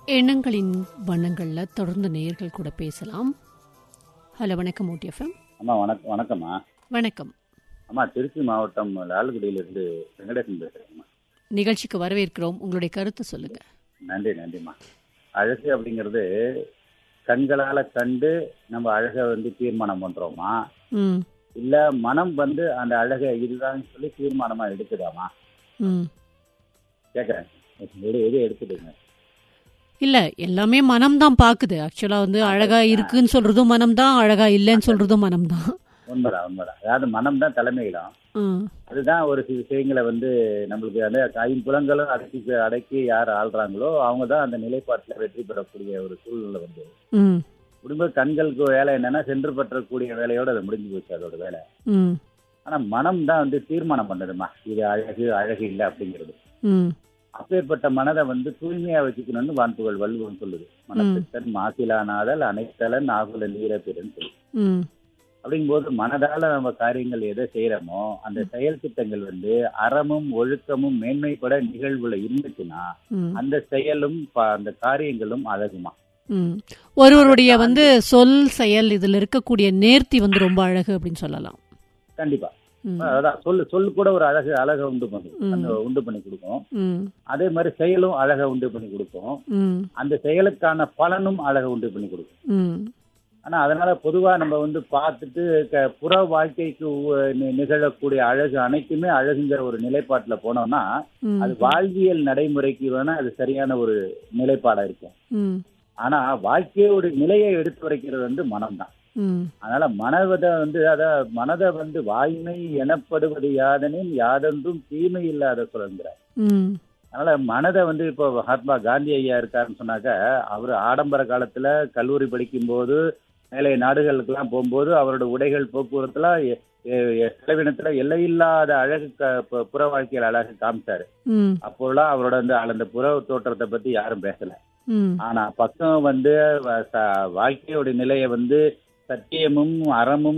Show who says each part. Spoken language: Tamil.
Speaker 1: எண்ணங்களின் வண்ணங்கள்ல தொடர்ந்து நேயர்கள் கூட பேசலாம் ஹலோ வணக்கம் ஓடிஎஃப்எம்
Speaker 2: அம்மா வணக்கம் வணக்கம்மா
Speaker 1: வணக்கம்
Speaker 2: அம்மா திருச்சி மாவட்டம் லால்குடியிலிருந்து வெங்கடேசன் பேசுகிறேங்கம்மா
Speaker 1: நிகழ்ச்சிக்கு வரவேற்கிறோம் உங்களுடைய கருத்து சொல்லுங்க
Speaker 2: நன்றி நன்றிம்மா அழகு அப்படிங்கிறது கண்களால் கண்டு நம்ம அழகை வந்து தீர்மானம் பண்ணுறோமா
Speaker 1: ம்
Speaker 2: இல்லை மனம் வந்து அந்த அழகை இதுதான் சொல்லி தீர்மானமாக எடுக்குதாமா
Speaker 1: ம்
Speaker 2: கேட்குறேன் எது எது எடுத்துடுங்க
Speaker 1: இல்ல எல்லாமே மனம்தான் பாக்குது ஆக்சுவலா வந்து அழகா இருக்குன்னு சொல்றதும் மனம்தான் அழகா இல்லைன்னு சொல்றதும் மனம்தான்
Speaker 2: உண்மைதான் உண்மைதான் அதாவது மனம் தான் தலைமையிடம்
Speaker 1: ம்
Speaker 2: அதுதான் ஒரு சில விஷயங்களை வந்து நம்மளுக்கு அந்த ஐம்புலங்களும் அடக்கி அடக்கி யார் ஆள்றாங்களோ அவங்க தான் அந்த நிலைப்பாட்டில் வெற்றி பெறக்கூடிய ஒரு சூழ்நிலை வந்து
Speaker 1: ம்
Speaker 2: குடும்ப கண்களுக்கு வேலை என்னன்னா சென்று பற்றக்கூடிய வேலையோட அது முடிஞ்சு போச்சு அதோட வேலை
Speaker 1: ம்
Speaker 2: ஆனா மனம் தான் வந்து தீர்மானம் பண்ணுதுமா இது அழகு அழகு இல்லை அப்படிங்கிறது
Speaker 1: ம்
Speaker 2: அப்பேற்பட்ட மனதை வந்து தூய்மையா வச்சுக்கணும்னு வான்புகள் வள்ளுவம் சொல்லுது மனத்திற்கண் மாசிலானாதல் அனைத்தலன் ஆகுல நீரப்பிரன்னு சொல்லு
Speaker 1: ம்
Speaker 2: அப்படிங்கும்போது மனதால நம்ம காரியங்கள் எதை செய்யறோமோ அந்த செயல் திட்டங்கள் வந்து அறமும் ஒழுக்கமும் மேன்மைப்பட நிகழ்வுல இருந்துச்சுன்னா
Speaker 1: ம்
Speaker 2: அந்த செயலும் ப- அந்த காரியங்களும் அழகுமா
Speaker 1: ம் ஒருவருடைய வந்து சொல் செயல் இதுல இருக்கக்கூடிய நேர்த்தி வந்து ரொம்ப அழகு அப்படின்னு சொல்லலாம்
Speaker 2: கண்டிப்பா
Speaker 1: ம்
Speaker 2: அதான் சொல்லு சொல்லு கூட ஒரு அழகு அழகை உண்டு பண்ணுது
Speaker 1: ம்.
Speaker 2: அந்த உண்டு பண்ணி கொடுக்கும்
Speaker 1: ம்
Speaker 2: அதே மாதிரி செயலும் அழகை உண்டு பண்ணி கொடுக்கும்
Speaker 1: ம்
Speaker 2: அந்த செயலுக்கான பலனும் அழகை உண்டு பண்ணி கொடுக்கும்
Speaker 1: ம்
Speaker 2: ஆனா அதனால பொதுவா நம்ம வந்து பார்த்துட்டு க- புற வாழ்க்கைக்கு உ- நி- நிகழக்கூடிய அழகு அனைத்துமே அழகுங்கிற ஒரு நிலைப்பாட்டுல போனோம்னா
Speaker 1: ம்
Speaker 2: அது வாழ்வியல் நடைமுறைக்கு வேணா அது சரியான ஒரு நிலைப்பாடா இருக்கும்
Speaker 1: ம்
Speaker 2: ஆனா வாழ்க்கையோட நிலையை எடுத்து வைக்கிறது வந்து மனம்தான்
Speaker 1: ம்
Speaker 2: அதனால மனதை வந்து அத மனதை வந்து வாய்மை எனப்படுவது யாதனின் யாதொன்றும் தீமை இல்லாத சுதந்திரம்
Speaker 1: ம்
Speaker 2: அதனால மனதை வந்து இப்போ மகாத்மா காந்தி ஐயா இருக்காருன்னு சொன்னாக்க அவர் ஆடம்பர காலத்துல கல்லூரி படிக்கும்போது மேலை நாடுகளுக்கெல்லாம் போகும்போது அவரோட உடைகள் போக்குவரத்துல எ- எ- எ- செலவினத்துல எல்லையில்லாத அழகு க- பு- புற வாழ்க்கையில் அழகு காமிச்சாரு
Speaker 1: ம்
Speaker 2: அப்போலாம் அவரோட வந்து அந்த புற தோற்றத்தை பத்தி யாரும் பேசல
Speaker 1: ம்
Speaker 2: ஆனா பக்கம் வந்து வ- ச- வாழ்க்கையோட நிலையை வந்து சத்தியமும் அறமும்